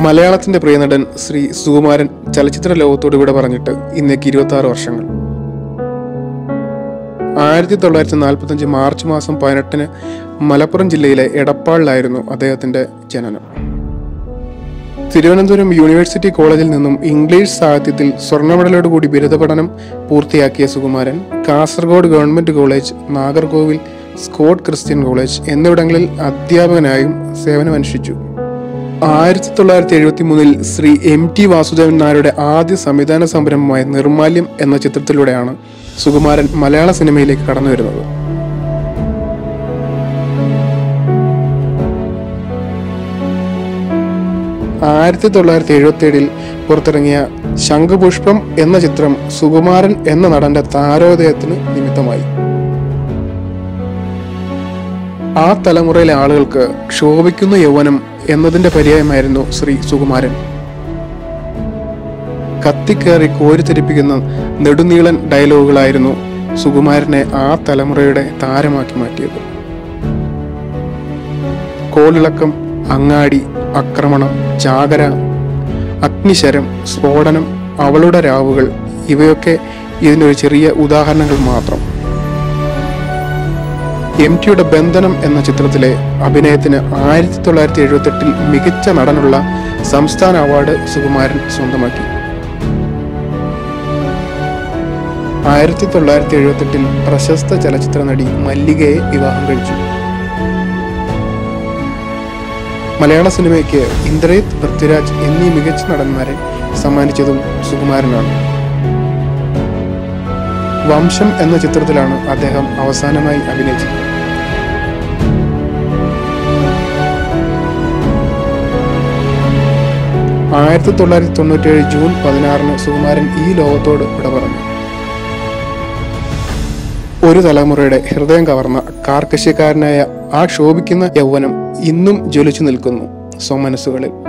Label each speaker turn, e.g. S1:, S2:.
S1: മലയാളത്തിന്റെ പ്രിയനടൻ ശ്രീ സുകുമാരൻ ചലച്ചിത്ര ലോകത്തോട് ഇവിടെ പറഞ്ഞിട്ട് ഇന്നേക്ക് ഇരുപത്തി ആറ് വർഷങ്ങൾ ആയിരത്തി തൊള്ളായിരത്തി നാൽപ്പത്തഞ്ച് മാർച്ച് മാസം പതിനെട്ടിന് മലപ്പുറം ജില്ലയിലെ എടപ്പാളിലായിരുന്നു അദ്ദേഹത്തിന്റെ ജനനം തിരുവനന്തപുരം യൂണിവേഴ്സിറ്റി കോളേജിൽ നിന്നും ഇംഗ്ലീഷ് സാഹിത്യത്തിൽ സ്വർണ്ണ മെഡലോടുകൂടി ബിരുദ പഠനം പൂർത്തിയാക്കിയ Sukumaran Kasaragod government college Nagercoil Scott Christian college എന്നിവിടങ്ങളിൽ അധ്യാപകനായും സേവനമനുഷ്ഠിച്ചു ആയിരത്തി തൊള്ളായിരത്തി എഴുപത്തി മൂന്നിൽ ശ്രീ എം ടി വാസുദേവൻ നായരുടെ ആദ്യ സംവിധാന സംരംഭമായ നിർമാല്യം എന്ന ചിത്രത്തിലൂടെയാണ് സുകുമാരൻ മലയാള സിനിമയിലേക്ക് കടന്നു വരുന്നത് ആയിരത്തി തൊള്ളായിരത്തി എഴുപത്തി ഏഴിൽ പുറത്തിറങ്ങിയ ശംഖുപുഷ്പം എന്ന ചിത്രം സുകുമാരൻ എന്ന നടന്റെ താരോദയത്തിന് നിമിത്തമായി ആ തലമുറയിലെ ആളുകൾക്ക് ക്ഷോഭിക്കുന്ന യൗവനം എന്നതിന്റെ പര്യായമായിരുന്നു ശ്രീ സുകുമാരൻ കത്തിക്കേറി കോരിത്തെരിപ്പിക്കുന്ന നെടുനീളൻ ഡയലോഗുകളായിരുന്നു സുകുമാരനെ ആ തലമുറയുടെ താരമാക്കി മാറ്റിയത് കോളിളക്കം അങ്ങാടി ആക്രമണം ചാകര അഗ്നിശരം സ്ഫോടനം അവളുടെ രാവുകൾ ഇവയൊക്കെ ഇതിനൊരു ചെറിയ ഉദാഹരണങ്ങൾ മാത്രം എം ടിയുടെ ബന്ധനം എന്ന ചിത്രത്തിലെ അഭിനയത്തിന് ആയിരത്തി തൊള്ളായിരത്തി എഴുപത്തെട്ടിൽ മികച്ച നടനുള്ള സംസ്ഥാന അവാർഡ് സുകുമാരൻ സ്വന്തമാക്കി ആയിരത്തി തൊള്ളായിരത്തി എഴുപത്തെട്ടിൽ പ്രശസ്ത ചലച്ചിത്ര നടി മല്ലികയെ വിവാഹം കഴിച്ചു മലയാള സിനിമയ്ക്ക് ഇന്ദ്രജിത്ത് പൃഥ്വിരാജ് എന്നീ മികച്ച നടന്മാരെ സമ്മാനിച്ചതും സുകുമാരനാണ് വംശം എന്ന ചിത്രത്തിലാണ് അദ്ദേഹം അവസാനമായി അഭിനയിച്ചത് ആയിരത്തി തൊള്ളായിരത്തി തൊണ്ണൂറ്റേഴ് ജൂൺ പതിനാറിന് സുകുമാരൻ ഈ ലോകത്തോട് വിട പറഞ്ഞു ഒരു തലമുറയുടെ ഹൃദയം കവർന്ന കാർക്കശ്യക്കാരനായ ആ ക്ഷോഭിക്കുന്ന യൗവനം ഇന്നും ജ്വലിച്ചു നിൽക്കുന്നു സ്വമനസ്സുകളിൽ